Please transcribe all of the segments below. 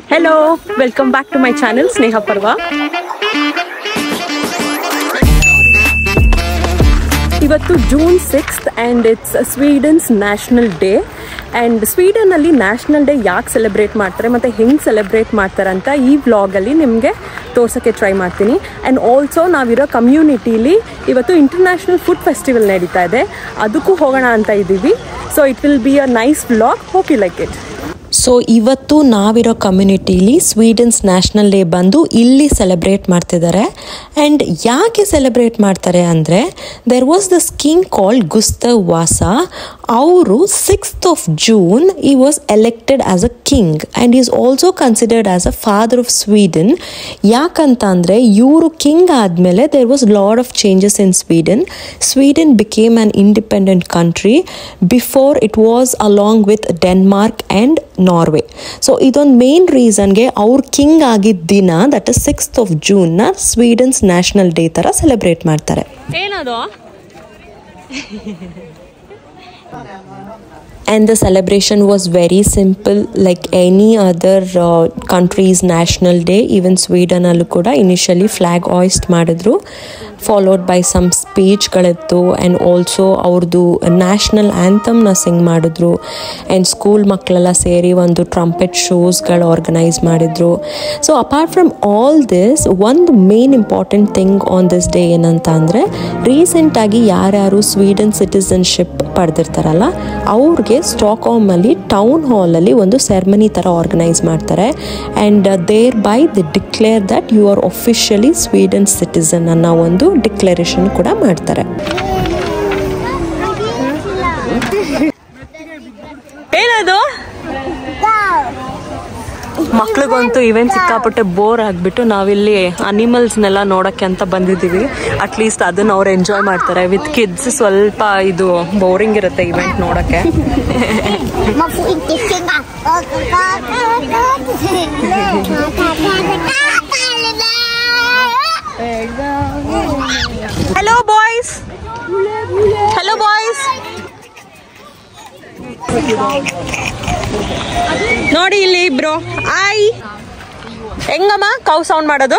Hello welcome back to my channel Sneha Parva ಇವತ್ತು June sixth and it's Sweden's national day and ಸ್ವೀಡನಲ್ಲಿ national day ಯಾಕೆ celebrate ಮಾಡ್ತಾರೆ ಮತ್ತು ಹೆಂಗೆ ಸೆಲೆಬ್ರೇಟ್ ಮಾಡ್ತಾರೆ ಅಂತ ಈ ವ್ಲಾಗಲ್ಲಿ ನಿಮಗೆ ತೋರ್ಸೋಕ್ಕೆ ಟ್ರೈ ಮಾಡ್ತೀನಿ ಆ್ಯಂಡ್ ಆಲ್ಸೋ ನಾವಿರೋ ಕಮ್ಯುನಿಟೀಲಿ ಇವತ್ತು ಇಂಟರ್ನ್ಯಾಷನಲ್ ಫುಡ್ ಫೆಸ್ಟಿವಲ್ ನಡೀತಾ ಇದೆ ಅದಕ್ಕೂ ಹೋಗೋಣ ಅಂತ ಇದ್ದೀವಿ so it will be a nice vlog hope you like it so ಇವತ್ತು ನಾವಿರೋ ಕಮ್ಯುನಿಟಿಲಿ ಸ್ವೀಡನ್ಸ್ ನ್ಯಾಷನಲ್ ಡೇ ಬಂದು ಇಲ್ಲಿ ಸೆಲೆಬ್ರೇಟ್ ಮಾಡ್ತಿದ್ದಾರೆ ಆ್ಯಂಡ್ ಯಾಕೆ ಸೆಲೆಬ್ರೇಟ್ ಮಾಡ್ತಾರೆ ಅಂದರೆ there was this king called Gustav Vasa ಅವರು sixth of June he was elected as a king and is also considered as a father of Sweden ಯಾಕಂತ ಅಂದರೆ ಇವರು ಕಿಂಗ್ ಆದಮೇಲೆ there was lot of changes in Sweden Sweden became an independent country before it was along with Denmark and Norway so ಇದೊಂದು main ರೀಸನ್ಗೆ ಅವ್ರು king ಆಗಿದ್ದ ದಿನ that is sixth of ಜೂನ್ನ ಸ್ವೀಡನ್ಸ್ ನ್ಯಾಷನಲ್ ಡೇ ಥರ celebrate ಮಾಡ್ತಾರೆ ಏನದು and the celebration was very simple like any other uh, country's national day even sweden ಅಲ್ಲೂ ಕೂಡ ಇನಿಷಿಯಲಿ ಫ್ಲಾಗ್ ಆಯಿಸ್ಟ್ ಮಾಡಿದ್ರು ಫಾಲೋಡ್ ಬೈ ಸಮ್ ಸ್ಪೀಚ್ಗಳಿತ್ತು ಆ್ಯಂಡ್ ಆಲ್ಸೋ ಅವ್ರದ್ದು national ಆ್ಯಂಥಮ್ನ ಸಿಂಗ್ ಮಾಡಿದ್ರು ಆ್ಯಂಡ್ ಸ್ಕೂಲ್ ಮಕ್ಕಳೆಲ್ಲ ಸೇರಿ ಒಂದು ಟ್ರಂಪೆಟ್ ಶೋಸ್ಗಳು ಆರ್ಗನೈಸ್ ಮಾಡಿದ್ರು so apart from all this ಒಂದು main important thing on this day ಏನಂತ ಅಂದರೆ ರೀಸೆಂಟಾಗಿ ಯಾರ್ಯಾರು ಸ್ವೀಡನ್ ಸಿಟಿಸನ್ಶಿಪ್ ಪಡೆದಿರ್ತಾರಲ್ಲ ಅವ್ರಿಗೆ ಸ್ಟಾಕ್ಹೋಮಲ್ಲಿ ಟೌನ್ ಹಾಲಲ್ಲಿ ಒಂದು ಸೆರೆಮನಿ ಥರ ಆರ್ಗನೈಸ್ ಮಾಡ್ತಾರೆ and thereby the declare that you are officially Sweden citizen ಅನ್ನೋ ಒಂದು ಡಿಕ್ಲರೇಷನ್ ಕೂಡ ಮಾಡ್ತಾರೆ ಏನದು ಮಕ್ಳಿಗಂತೂ ಇವೆಂಟ್ ಸಿಕ್ಕಾಪಟ್ಟೆ ಬೋರ್ ಆಗಿಬಿಟ್ಟು ನಾವಿಲ್ಲಿ ಅನಿಮಲ್ಸ್ನೆಲ್ಲ ನೋಡೋಕ್ಕೆ ಅಂತ ಬಂದಿದ್ದೀವಿ ಅಟ್ಲೀಸ್ಟ್ ಅದನ್ನ ಅವ್ರು ಎಂಜಾಯ್ ಮಾಡ್ತಾರೆ ವಿತ್ ಕಿಡ್ಸ್ ಸ್ವಲ್ಪ ಇದು ಬೋರಿಂಗ್ ಇರುತ್ತೆ ಇವೆಂಟ್ ನೋಡೋಕ್ಕೆ Ma får inte sjunga. Hello boys hello boys ನೋಡಿ ಇಲ್ಲಿ ಇಬ್ರು ಆಯ್ ಹೆಂಗಮ್ಮ ಕೌ ಸೌಂಡ್ ಮಾಡೋದು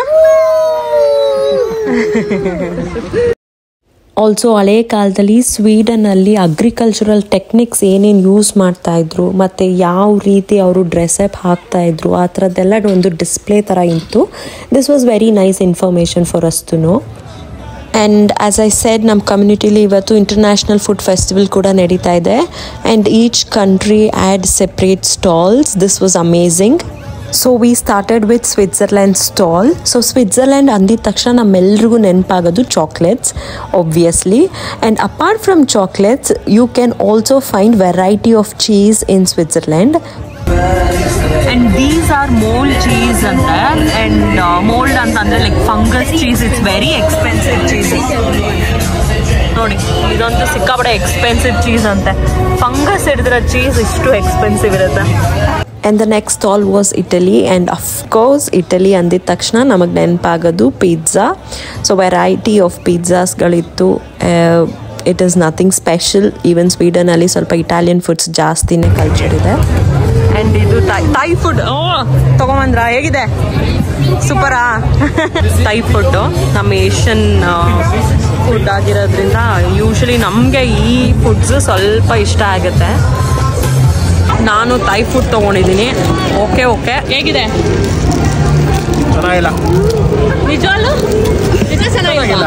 ಆಲ್ಸೋ ಹಳೆಯ ಕಾಲದಲ್ಲಿ ಸ್ವೀಡನಲ್ಲಿ ಅಗ್ರಿಕಲ್ಚರಲ್ ಟೆಕ್ನಿಕ್ಸ್ ಏನೇನು ಯೂಸ್ ಮಾಡ್ತಾ ಇದ್ರು ಮತ್ತು ಯಾವ ರೀತಿ ಅವರು ಡ್ರೆಸ್ಅಪ್ ಹಾಕ್ತಾ ಇದ್ರು ಆ ಥರದ್ದೆಲ್ಲ ಒಂದು ಡಿಸ್ಪ್ಲೇ ಥರ ಇತ್ತು this was very nice information for us to know and as I said ನಮ್ಮ ಕಮ್ಯುನಿಟಿಲಿ ಇವತ್ತು ಇಂಟರ್ನ್ಯಾಷನಲ್ ಫುಡ್ ಫೆಸ್ಟಿವಲ್ ಕೂಡ ನಡೀತಾ ಇದೆ and each country add separate stalls this was amazing so we started with Switzerland stall so Switzerland ಅಂದಿದ ತಕ್ಷಣ ನಮ್ಮೆಲ್ರಿಗೂ ನೆನಪಾಗೋದು chocolates obviously and apart from chocolates you can also find variety of cheese in Switzerland and these are mould cheese ಅಂತ and mould ಅಂತ ಅಂದ್ರೆ like fungus cheese it's very expensive cheese ನೋಡಿ ಇದಂತೂ ಸಿಕ್ಕಾಪಡೆ expensive cheese ಅಂತೆ fungus ಹಿಡಿದಿರೋ cheese ಇಷ್ಟು expensive ಇರುತ್ತೆ and the next stall was Italy and of course Italy ಅಂದಿದ ತಕ್ಷಣ ನಮಗೆ ನೆನಪಾಗೋದು ಪಿಜ್ಜಾ ಸೊ ವೆರೈಟಿ ಆಫ್ ಪಿಜ್ಜಾಸ್ಗಳಿತ್ತು it is nothing special even ಸ್ವೀಡನಲ್ಲಿ ಸ್ವಲ್ಪ ಇಟಾಲಿಯನ್ ಫುಡ್ಸ್ ಜಾಸ್ತಿನೇ ಕಲ್ಚರ್ ಇದೆ ಅಂಡ್ ಇದು ಥೈ ಫುಡ್ ಓ ತಗೊಂಬಂದ್ರ ಹೇಗಿದೆ ಸೂಪರಾ ಥೈ ಫುಡ್ ನಮ್ಮ ಏಷ್ಯನ್ ಫುಡ್ ಆಗಿರೋದ್ರಿಂದ ಯೂಶಲಿ ನಮಗೆ ಈ ಫುಡ್ಸ್ ಸ್ವಲ್ಪ ಇಷ್ಟ ಆಗುತ್ತೆ ನಾನು ಥೈ ಫುಡ್ ತೊಗೊಂಡಿದ್ದೀನಿ ಓಕೆ ಓಕೆ ಹೇಗಿದೆ ಚೆನ್ನಾಗಿಲ್ಲ ನಿಜವಲ್ಲೂ ನಿಜ ಚೆನ್ನಾಗಿಲ್ಲ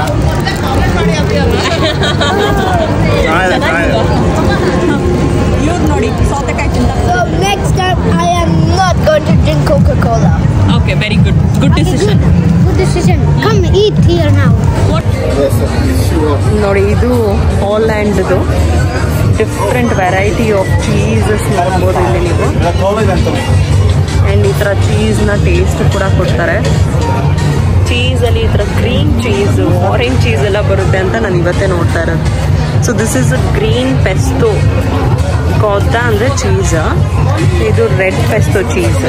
ಚೆನ್ನಾಗಿದೆ ಚೆನ್ನಾಗಿದೆ ಇವ್ರು ನೋಡಿ ಸೌತೆಕಾಯಿ ತಿಂತ So next time I am not going to drink Coca-Cola. Okay very good good decision Good decision. Come eat here now. ನೋಡಿ ಇದು ಹಾಲ್ಯಾಂಡ್ದು ಡಿಫ್ರೆಂಟ್ ವೆರೈಟಿ ಆಫ್ ಚೀಸಸ್ ನೋಡ್ಬೋದು ಇಲ್ಲಿ ನೀವು ಆ್ಯಂಡ್ ಈ ಥರ ಚೀಸ್ನ ಟೇಸ್ಟ್ ಕೂಡ ಕೊಡ್ತಾರೆ ಚೀಸಲ್ಲಿ ಈ ಥರ ಗ್ರೀನ್ ಚೀಸು ಆರೆಂಜ್ ಚೀಸ್ ಎಲ್ಲ ಬರುತ್ತೆ ಅಂತ ನಾನು ಇವತ್ತೇ ನೋಡ್ತಾ ಇರೋದು so this is a green pesto ಕೋದ ಅಂದರೆ ಚೀಸ್ ಇದು red pesto cheese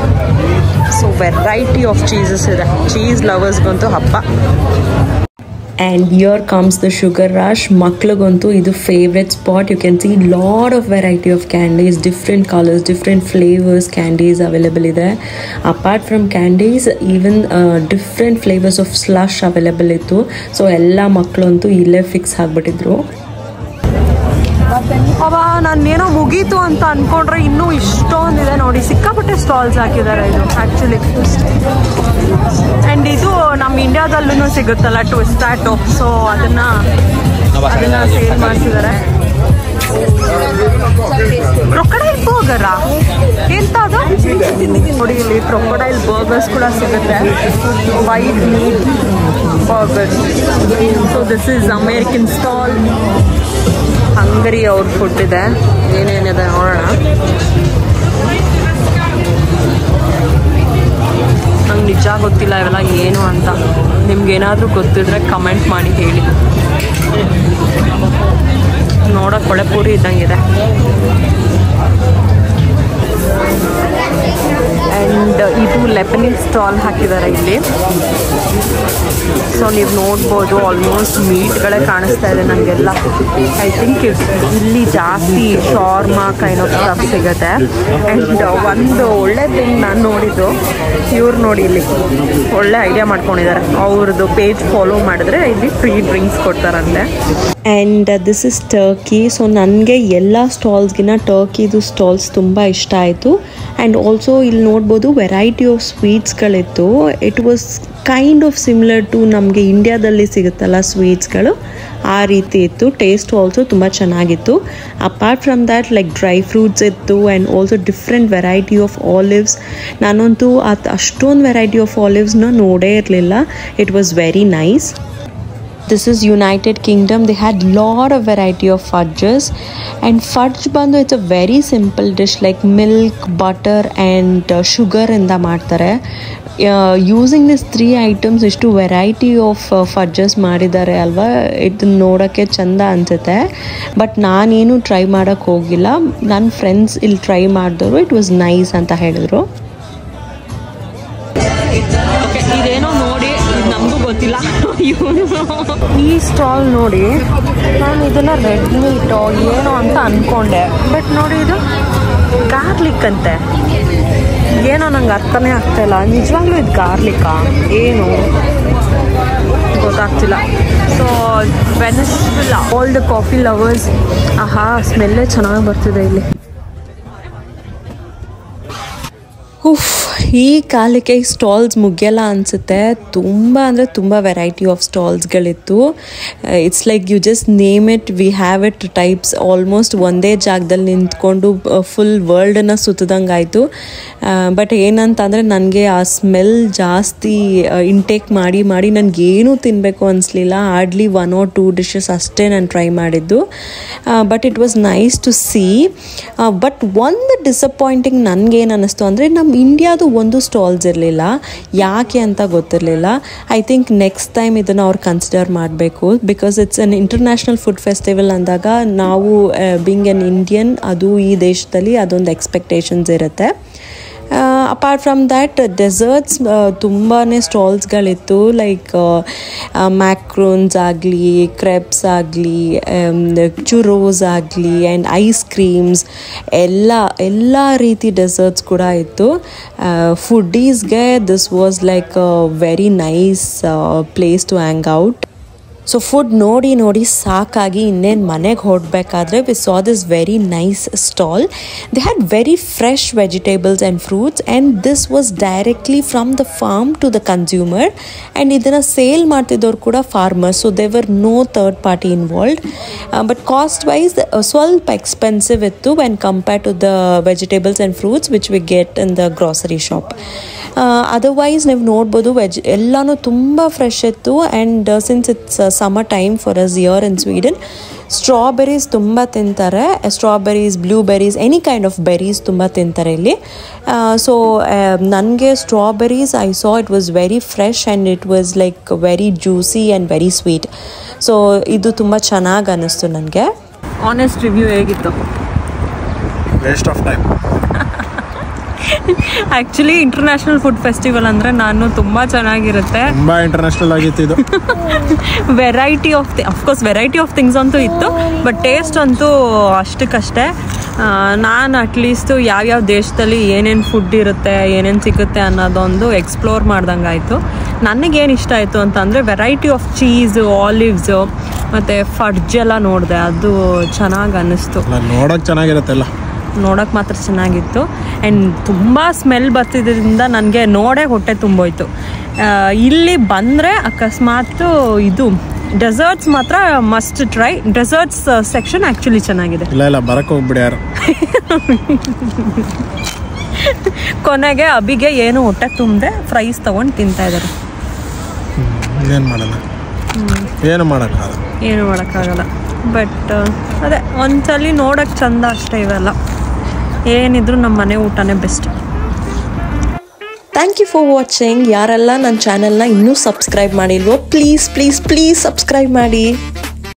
so variety of cheeses ಇದೆ ಚೀಸ್ ಲವರ್ಸ್ಗಂತೂ ಹಬ್ಬ and here comes the sugar rush ಮಕ್ಳಿಗಂತೂ ಇದು favourite spot you can see lot of variety of candies different colours different flavours candies available ಇದೆ apart from candies even different flavours of slush available ಇತ್ತು so ಎಲ್ಲ ಮಕ್ಕಳಂತೂ ಇಲ್ಲೇ fix ಆಗಿಬಿಟ್ಟಿದ್ರು ಅವ ನಾನೇನೋ ಮುಗೀತು ಅಂತ ಅನ್ಕೊಂಡ್ರೆ ಇನ್ನೂ ಇಷ್ಟೊಂದಿದೆ ನೋಡಿ ಸಿಕ್ಕಾಪಟ್ಟೆ ಸ್ಟಾಲ್ಸ್ ಹಾಕಿದ್ದಾರೆ ಇದು ಆ್ಯಕ್ಚುಲಿ ಆ್ಯಂಡ್ ಇದು ನಮ್ಮ ಇಂಡಿಯಾದಲ್ಲೂ ಸಿಗುತ್ತಲ್ಲ ಟ್ವಿಸ್ಟಾಟು ಸೊ ಅದನ್ನ ಅದನ್ನ ಸೇಲ್ ಮಾಡ್ತಿದ್ದಾರೆ ಕ್ರೊಕಡೈಲ್ ಬರ್ಗರ ಎಂತ ಅದು ನೋಡಿ ಇಲ್ಲಿ ಕ್ರೊಕಡೈಲ್ ಬರ್ಗರ್ಸ್ ಕೂಡ ಸಿಗುತ್ತೆ white meat burgers so this is American stall Hungary ಅವ್ರ ಫುಡ್ ಇದೆ ಏನೇನಿದೆ ನೋಡೋಣ ನಂಗೆ ನಿಜ ಗೊತ್ತಿಲ್ಲ ಇವೆಲ್ಲ ಏನು ಅಂತ ನಿಮ್ಗೆ ಏನಾದರೂ ಗೊತ್ತಿದ್ರೆ ಕಮೆಂಟ್ ಮಾಡಿ ಹೇಳಿ ನೋಡೋಕೆ ಕೊಳೆಪೂರಿ ಇದ್ದಂಗಿದೆ ಆ್ಯಂಡ್ ಇದು ಲೆಬನೀಸ್ ಸ್ಟಾಲ್ ಹಾಕಿದ್ದಾರೆ ಇಲ್ಲಿ ಸೊ ನೀವು ನೋಡ್ಬೋದು ಆಲ್ಮೋಸ್ಟ್ ಮೀಟ್ಗಳೇ ಕಾಣಿಸ್ತಾ ಇದೆ ನನಗೆಲ್ಲ ಐ ಥಿಂಕ್ ಇಲ್ಲಿ ಜಾಸ್ತಿ ಶಾರ್ಮಾ ಕೈನ್ ಆಫ್ ಸ್ಟಫ್ ಸಿಗುತ್ತೆ ಆ್ಯಂಡ್ ಒಂದು ಒಳ್ಳೆ ಥಿಂಗ್ ನಾನು ನೋಡಿದ್ದು ಇವ್ರು ನೋಡಿ ಇಲ್ಲಿ ಒಳ್ಳೆ ಐಡಿಯಾ ಮಾಡ್ಕೊಂಡಿದ್ದಾರೆ ಅವ್ರದ್ದು ಪೇಜ್ ಫಾಲೋ ಮಾಡಿದ್ರೆ ಇಲ್ಲಿ ಫ್ರೀ ಡ್ರಿಂಕ್ಸ್ ಕೊಡ್ತಾರಂತೆ and this is Turkey so ನನಗೆ ಎಲ್ಲ ಸ್ಟಾಲ್ಸ್ಗಿನ ಟರ್ಕಿದು ಸ್ಟಾಲ್ಸ್ ತುಂಬ ಇಷ್ಟ ಆಯಿತು ಆ್ಯಂಡ್ ಆಲ್ಸೋ ಇಲ್ಲಿ ನೋಡ್ಬೋದು ವೆರೈಟಿ ಆಫ್ ಸ್ವೀಟ್ಸ್ಗಳಿತ್ತು it was kind of similar to ನಮಗೆ ಇಂಡಿಯಾದಲ್ಲಿ ಸಿಗುತ್ತಲ್ಲ ಸ್ವೀಟ್ಸ್ಗಳು ಆ ರೀತಿ ಇತ್ತು ಟೇಸ್ಟ್ ಆಲ್ಸೋ ತುಂಬ ಚೆನ್ನಾಗಿತ್ತು apart from that like dry fruits ಇತ್ತು and also different variety of olives ನಾನಂತೂ ಅದು ಅಷ್ಟೊಂದು ವೆರೈಟಿ ಆಫ್ ಆಲಿವ್ಸ್ನ ನೋಡೇ ಇರಲಿಲ್ಲ it was very nice this is united kingdom they had lot of variety of fudges and fudge ಬಂದು it's a very simple dish like milk butter and uh, sugar ಇಂದ ಮಾಡ್ತಾರೆ using this three items ಇಷ್ಟು variety of fudges ಮಾಡಿದ್ದಾರೆ ಅಲ್ವಾ ಇದನ್ನ ನೋಡೋಕ್ಕೆ ಚಂದ ಅನಿಸುತ್ತೆ ಬಟ್ ನಾನೇನು ಟ್ರೈ ಮಾಡೋಕ್ಕೆ ಹೋಗಿಲ್ಲ ನನ್ನ ಫ್ರೆಂಡ್ಸ್ ಇಲ್ಲಿ ಟ್ರೈ ಮಾಡಿದವರು ಇಟ್ ವಾಸ್ ನೈಸ್ ಅಂತ ಹೇಳಿದ್ರು ಇದೇನೋ ನೋಡಿ ನಮಗೂ ಗೊತ್ತಿಲ್ಲ ಈ ಸ್ಟಾಲ್ ನೋಡಿ ನಾನು ಇದನ್ನ ರೆಡ್ ಮೀಟೋ ಏನೋ ಅಂತ ಅನ್ಕೊಂಡೆ ಬಟ್ ನೋಡಿ ಇದು ಗಾರ್ಲಿಕ್ ಅಂತೆ ಏನೋ ನಂಗೆ ಅರ್ಥನೇ ಆಗ್ತಾ ಇಲ್ಲ ನಿಜವಾಗ್ಲೂ ಇದು ಗಾರ್ಲಿಕ್ಕಾ ಏನು ಗೊತ್ತಾಗ್ತಿಲ್ಲ ಸೊ ವೆನಿಸ್ವಿಲ್ಲ ಆಲ್ ದ ಕಾಫಿ ಲವರ್ಸ್ ಆಹಾ ಸ್ಮೆಲ್ಲೇ ಚೆನ್ನಾಗಿ ಬರ್ತಿದೆ ಇಲ್ಲಿ ಉಫ್ ಈ ಕಾಲಕ್ಕೆ ಈ ಸ್ಟಾಲ್ಸ್ ಮುಗಿಯಲ್ಲ ಅನಿಸುತ್ತೆ ತುಂಬ ಅಂದರೆ ತುಂಬ ವೆರೈಟಿ ಆಫ್ ಸ್ಟಾಲ್ಸ್ಗಳಿತ್ತು it's like you just name it we have it types almost ಒಂದೇ ಜಾಗದಲ್ಲಿ ನಿಂತ್ಕೊಂಡು ಫುಲ್ ವರ್ಲ್ಡನ್ನು ಸುತ್ತದಂಗೆ ಆಯಿತು ಬಟ್ ಏನಂತಂದರೆ ನನಗೆ ಆ ಸ್ಮೆಲ್ ಜಾಸ್ತಿ ಇಂಟೇಕ್ ಮಾಡಿ ಮಾಡಿ ನನಗೇನು ತಿನ್ನಬೇಕು ಅನಿಸ್ಲಿಲ್ಲ hardly one or two dishes ಅಷ್ಟೇ ನಾನು ಟ್ರೈ ಮಾಡಿದ್ದು but it was nice to see but ಒಂದು ಡಿಸಪಾಯಿಂಟಿಂಗ್ ನನಗೇನು ಅನ್ನಿಸ್ತು ಅಂದರೆ ನಮ್ಮ ಇಂಡಿಯಾದು ಒಂದು ಸ್ಟಾಲ್ಸ್ ಇರಲಿಲ್ಲ ಯಾಕೆ ಅಂತ ಗೊತ್ತಿರಲಿಲ್ಲ ಐ ಥಿಂಕ್ ನೆಕ್ಸ್ಟ್ ಟೈಮ್ ಇದನ್ನು ಅವ್ರು ಕನ್ಸಿಡರ್ ಮಾಡಬೇಕು because it's an international food festival ಅಂದಾಗ ನಾವು ಬಿಂಗ್ ಎನ್ ಇಂಡಿಯನ್ ಅದು ಈ ದೇಶದಲ್ಲಿ ಅದೊಂದು ಎಕ್ಸ್ಪೆಕ್ಟೇಷನ್ಸ್ ಇರುತ್ತೆ ಅಪಾರ್ಟ್ ಫ್ರಮ್ ದ್ಯಾಟ್ ಡೆಸರ್ಟ್ಸ್ ತುಂಬಾ ಸ್ಟಾಲ್ಸ್ಗಳಿತ್ತು ಲೈಕ್ ಮ್ಯಾಕ್ರೋನ್ಸ್ ಆಗಲಿ ಕ್ರೆಪ್ಸ್ ಆಗಲಿ ಚುರೋಸ್ ಆಗಲಿ ಆ್ಯಂಡ್ ಐಸ್ ಕ್ರೀಮ್ಸ್ ಎಲ್ಲ ಎಲ್ಲ ರೀತಿ ಡೆಸರ್ಟ್ಸ್ ಕೂಡ ಇತ್ತು ಫುಡ್ಡೀಸ್ಗೆ this was like a very nice place to hang out so food ನೋಡಿ ನೋಡಿ ಸಾಕಾಗಿ ಇನ್ನೇನು ಮನೆಗೆ ಹೊರಡ್ಬೇಕಾದ್ರೆ we saw this very nice stall they had very fresh vegetables and fruits and this was directly from the farm to the consumer and ಇದನ್ನು sale ಮಾಡ್ತಿದ್ದವ್ರು ಕೂಡ farmers so there were no third party involved but cost wise ಸ್ವಲ್ಪ expensive ಇತ್ತು when compare to the vegetables and fruits which we get in the grocery shop otherwise ನೀವು ನೋಡ್ಬೋದು veg ಎಲ್ಲನೂ ತುಂಬ fresh ಇತ್ತು and since it's summer time for us here in Sweden strawberries ತುಂಬ ತಿಂತಾರೆ strawberries blueberries any kind of berries ತುಂಬ ತಿಂತಾರೆ ಇಲ್ಲಿ ಸೊ ನನಗೆ strawberries I saw it was very fresh and it was like very juicy and very sweet so ಇದು ತುಂಬ ಚೆನ್ನಾಗಿ ಅನ್ನಿಸ್ತು ನನಗೆ ಆನೆಸ್ಟ್ ರಿವ್ಯೂ ಹೇಗಿತ್ತು waste of time actually international food festival ಅಂದರೆ ನಾನು ತುಂಬ ಚೆನ್ನಾಗಿರುತ್ತೆ ತುಂಬಾ ಇಂಟರ್ನ್ಯಾಷನಲ್ ಆಗಿತ್ತು ಇದು variety of the of course variety of things ಅಂತೂ ಇತ್ತು ಬಟ್ ಟೇಸ್ಟ್ ಅಂತೂ ಅಷ್ಟಕ್ಕಷ್ಟೇ ನಾನು ಅಟ್ಲೀಸ್ಟು ಯಾವ್ಯಾವ ದೇಶದಲ್ಲಿ ಏನೇನು ಫುಡ್ ಇರುತ್ತೆ ಏನೇನು ಸಿಗುತ್ತೆ ಅನ್ನೋದೊಂದು ಎಕ್ಸ್ಪ್ಲೋರ್ ಮಾಡ್ದಂಗೆ ಆಯಿತು ನನಗೇನು ಇಷ್ಟ ಆಯಿತು ಅಂತಂದರೆ ವೆರೈಟಿ ಆಫ್ ಚೀಸು ಆಲಿವ್ಸು ಮತ್ತು ಫಡ್ಜ್ ಎಲ್ಲ ನೋಡಿದೆ ಅದು ಚೆನ್ನಾಗಿ ಅನ್ನಿಸ್ತು ಅಲ್ಲ ನೋಡಕ್ ಚೆನ್ನಾಗಿರುತ್ತೆ ಎಲ್ಲ ನೋಡೋಕೆ ಮಾತ್ರ ಚೆನ್ನಾಗಿತ್ತು ಆ್ಯಂಡ್ ತುಂಬ ಸ್ಮೆಲ್ ಬರ್ತಿದ್ದರಿಂದ ನನಗೆ ನೋಡೇ ಹೊಟ್ಟೆ ತುಂಬೋಯ್ತು ಆ, ಇಲ್ಲಿ ಬಂದರೆ ಅಕಸ್ಮಾತ್ ಇದು ಡೆಸರ್ಟ್ಸ್ ಮಾತ್ರ must try desserts section actually ಚೆನ್ನಾಗಿದೆ ಇಲ್ಲ ಇಲ್ಲ ಬರಕ್ ಹೋಗ್ಬಿಡಿ ಯಾರು ಕೊನೆಗೆ ಅಬಿಗೆ ಏನು ಹೊಟ್ಟೆ ತುಂಬದೆ ಫ್ರೈಸ್ ತೊಗೊಂಡು ತಿಂತಾ ಇದ್ದಾರೆ ಇನ್ನೇನು ಮಾಡೋಣ ಏನು ಮಾಡೋಕ್ಕಾಗಲ್ಲ ಏನು ಮಾಡೋಕ್ಕಾಗಲ್ಲ ಬಟ್ ಅದೇ ಒಂದ್ಸಲಿ ನೋಡೋಕ್ಕೆ ಚಂದ ಅಷ್ಟೇ ಇವೆಲ್ಲ ಏನಿದ್ರು ನಮ್ಮ ಮನೆ ಊಟನೇ best thank you for watching ಯಾರೆಲ್ಲ ನನ್ನ ಚಾನೆಲ್ನ ಇನ್ನೂ ಸಬ್ಸ್ಕ್ರೈಬ್ ಮಾಡಿಲ್ವೋ ಪ್ಲೀಸ್ ಪ್ಲೀಸ್ ಪ್ಲೀಸ್ ಸಬ್ಸ್ಕ್ರೈಬ್ ಮಾಡಿ